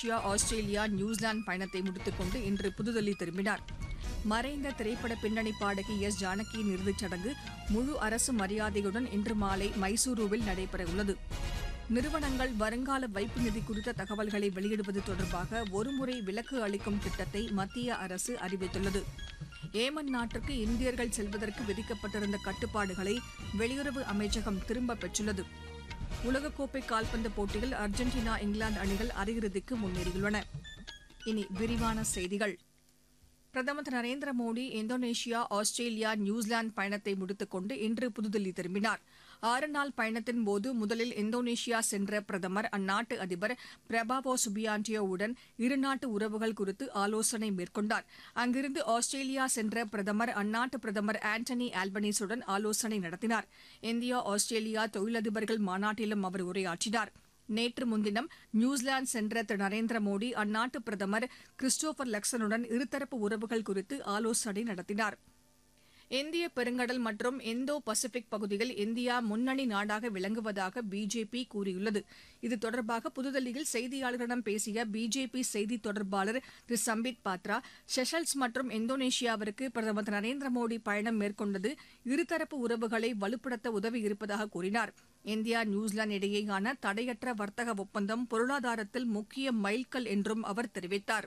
Indonesia Australia New Zealand பயணத்தை முடித்துக் கொண்டு இன்று புதுதில்லி திரும்பினார் மறைந்த திரைப்பட பின்னணி பாடகி எஸ் ஜானகியின் இறுதிச் சடங்கு முழு அரசு மரியாதையுடன் இன்று மாலை மைசூருவில் நடைபெறவுள்ளது நிறுவனங்கள் வருங்கால வைப்பு நிதி குறித்த தகவல்களை வெளியிடுவது தொடர்பாக ஒருமுறை விலக்கு அளிக்கும் திட்டத்தை மத்திய அரசு அறிவித்துள்ளது ஏமன் நாட்டிற்கு இந்தியர்கள் செல்வதற்கு விதிக்கப்பட்டிருந்த கட்டுப்பாடுகளை வெளியுறவு அமைச்சகம் திரும்பப் பெற்றுள்ளது உலகக்கோப்பை கால்பந்து போட்டியில் அர்ஜென்டினா இங்கிலாந்து அணிகள் அரையிறுதிக்கு முன்னேறியுள்ளன இனி விரிவான செய்திகள் பிரதமர் Thiru Narendra Modi Indonesia Australia New Zealand பயணத்தை முடித்துக் கொண்டு இன்று புதுதில்லி திரும்பினார் ஆறு நாள் பயணத்தின் போது முதலில் இந்தோனேஷியா சென்ற பிரதமர் அந்நாட்டு அதிபர் பிரபாவோ சுபியாண்டியோவுடன் இருநாட்டு உறவுகள் குறித்து ஆலோசனை மேற்கொண்டார் அங்கிருந்து ஆஸ்திரேலியா சென்ற பிரதமர் அந்நாட்டு பிரதமர் ஆண்டனி ஆல்பனீஸுடன் ஆலோசனை நடத்தினார் இந்தியா ஆஸ்திரேலியா தொழிலதிபர்கள் மாநாட்டிலும் அவர் உரையாற்றினார் நேற்று முன்தினம் நியூசிலாந்து சென்ற திரு நரேந்திர மோடி அந்நாட்டு பிரதமர் கிறிஸ்டோபர் லக்சனுடன் இருதரப்பு உறவுகள் குறித்து ஆலோசனை நடத்தினார் இந்திய பெருங்கடல் மற்றும் இந்தோ பசிபிக் பகுதியில் இந்தியா முன்னணி நாடாக விளங்குவதாக பிஜேபி கூறியுள்ளது இது தொடர்பாக புதுதில்லியில் செய்தியாளர்களிடம் பேசிய பிஜேபி செய்தி தொடர்பாளர் திரு சம்பித் பாத்ரா செஷல்ஸ் மற்றும் இந்தோனேஷியாவிற்கு பிரதமர் திரு நரேந்திர மோடி பயணம் மேற்கொண்டது இருதரப்பு உறவுகளை வலுப்படுத்த உதவி இருப்பதாக கூறினார் இந்தியா நியூசிலாந்து இடையேயான தடையற்ற வர்த்தக ஒப்பந்தம் பொருளாதாரத்தில் முக்கிய மைல்கல் என்றும் அவர் தெரிவித்தார்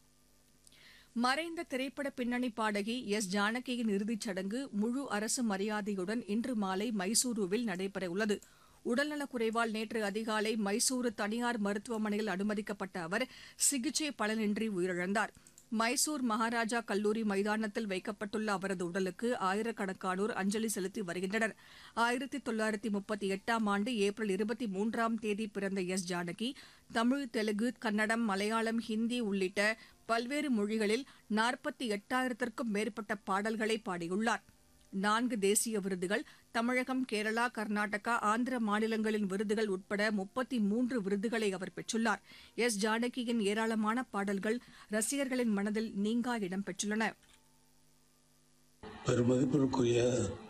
மறைந்த திரைப்பட பின்னணி பாடகி எஸ் ஜானகியின் இறுதிச் சடங்கு முழு அரசு மரியாதையுடன் இன்று மாலை மைசூருவில் நடைபெறவுள்ளது உடல்நலக்குறைவால் நேற்று அதிகாலை மைசூரு தனியார் மருத்துவமனையில் அனுமதிக்கப்பட்ட அவர் சிகிச்சை பலனின்றி உயிரிழந்தார் மைசூர் மகாராஜா கல்லூரி மைதானத்தில் வைக்கப்பட்டுள்ள அவரது உடலுக்கு ஆயிரக்கணக்கானோர் அஞ்சலி செலுத்தி வருகின்றனர் ஆயிரத்தி தொள்ளாயிரத்தி முப்பத்தி எட்டாம் ஆண்டு ஏப்ரல் இருபத்தி மூன்றாம் தேதி பிறந்த எஸ் ஜானகி தமிழ் தெலுங்கு கன்னடம் மலையாளம் ஹிந்தி உள்ளிட்ட பல்வேறு மொழிகளில் நாற்பத்தி எட்டாயிரத்திற்கும் மேற்பட்ட பாடல்களை பாடியுள்ளார் நான்கு தேசிய விருதுகள் தமிழகம் கேரளா கர்நாடகா ஆந்திர மாநிலங்களின் விருதுகள் உட்பட முப்பத்தி மூன்று விருதுகளை அவர் பெற்றுள்ளார் எஸ் ஜானகியின் ஏராளமான பாடல்கள் ரசிகர்களின் மனதில் நீங்கா இடம் பெற்றுள்ளன பெருமதிப்பிற்குரிய